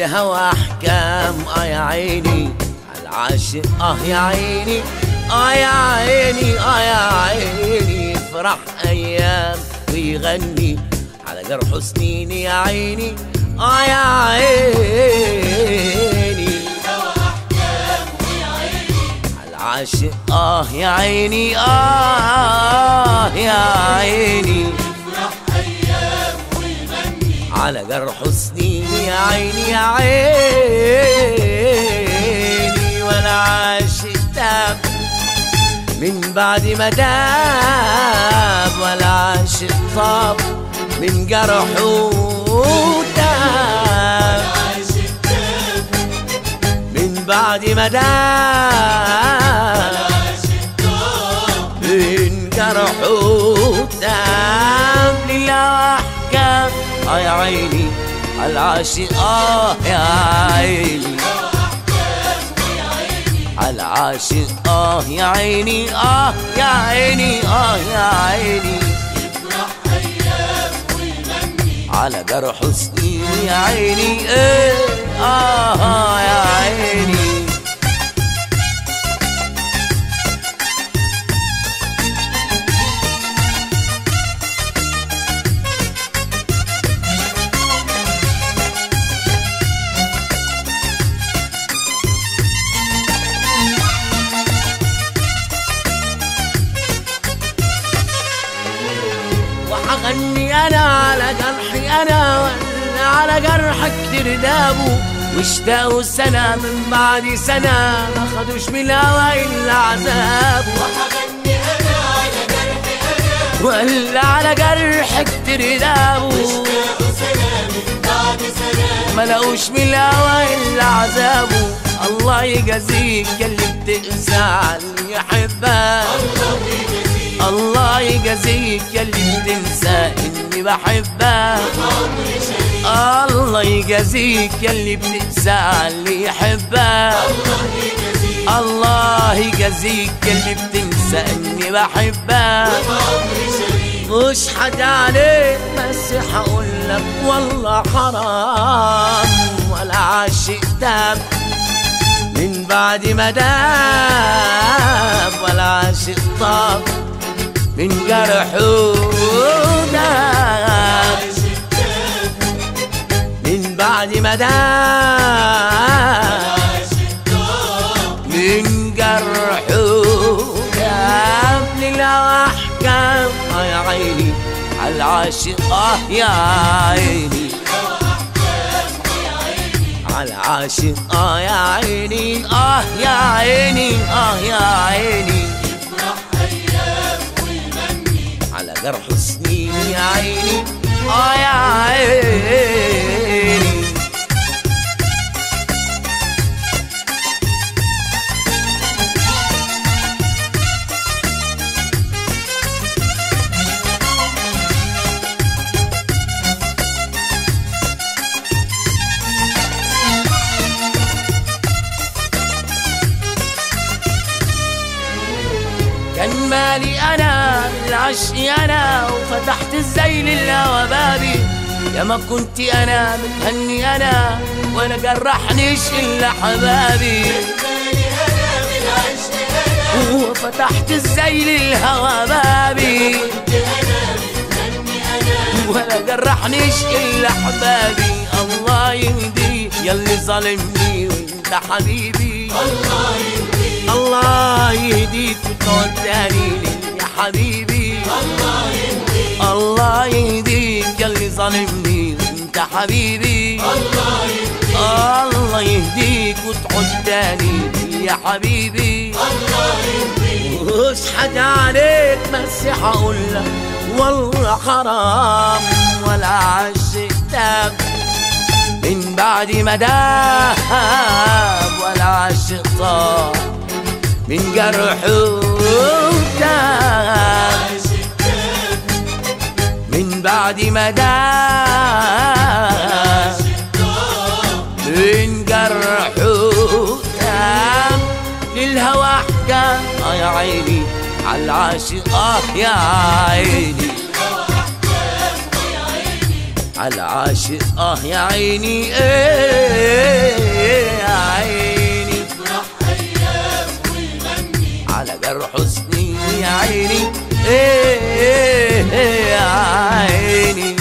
للهوى احكام اه يا عيني العاشق اه يا عيني اه يا عيني اه يا عيني يفرح ايام ويغني على جرح سنين يا عيني اه يا عيني العاشق اه يا عيني اه يا عيني على جرح سنين يا عيني يا عيني وانا عاشق تاب من بعد ما داب ولا عاشق طاب من جرحه تاب من بعد ما داب من جرحه تاب لله احكام اه يا عيني العاشق اه يا عيني العاشق اه يا عيني اه يا عيني اه يا عيني على جرح سنين يا عيني ايه اه يا عيني وحغني انا على جرحي انا ولا على جرحك كتير دابوا واشتاقوا سنة من بعد سنة ما خدوش من الهوى إلا عذاب وحغني أنا على جرحي أنا ولا على جرح كتير دابوا اشتاق سلام بعد سلام ما لقوش من الهوى إلا عذابه الله يجازيك يلي بتقسى على اللي يحبك الله يجزيك الله يجازيك يلي بتنسى اني بحبك عمري شريك الله يجازيك يلي بتنسى على اللي يحبك الله يجزيك الله يجازيك يلي بتنسى اني بحبك عمري شريك مش حد عليك بس هقولك والله حرام ولا عاشق تاب من بعد ما داب ولا عاشق طاب من جرحه داب من بعد ما داب من جرحه داب للهوى احكام اه يا عيني على العاشق اه يا عيني على العاشق اه يا عيني اه يا عيني اه يا عيني على جرح سنين يا عيني اه يا عيني كان مالي انا العشق انا وفتحت ازاي للهوى بابي يا ما كنت انا متهني انا ولا جرحنيش الا حبابي بالي أنا بالعشق أنا وفتحت ازاي للهوى بابي كنت أنا متهني أنا ولا جرحنيش الا حبابي الله يهديك يلي ظالمني وانت حبيبي الله يهديك الله يهديك وتقعد تاني لي يا حبيبي الله يهديك الله يهديك يلي ظالمني وانت حبيبي الله يهديك الله يهديك وتعود تاني لي يا حبيبي الله يهديك مش حاجة عليك بس هقولك والله حرام ولا عشق تاب من بعد ما داب ولا عشق طاب من جرحه تاب من بعد ما داب من جرحه تاب للهوى احكام اه يا عيني على العاشق اه يا عيني على العاشق اه يا عيني ايه يا عيني يفرح أيام ويغني على جرح حسني يا عيني ايه يا عيني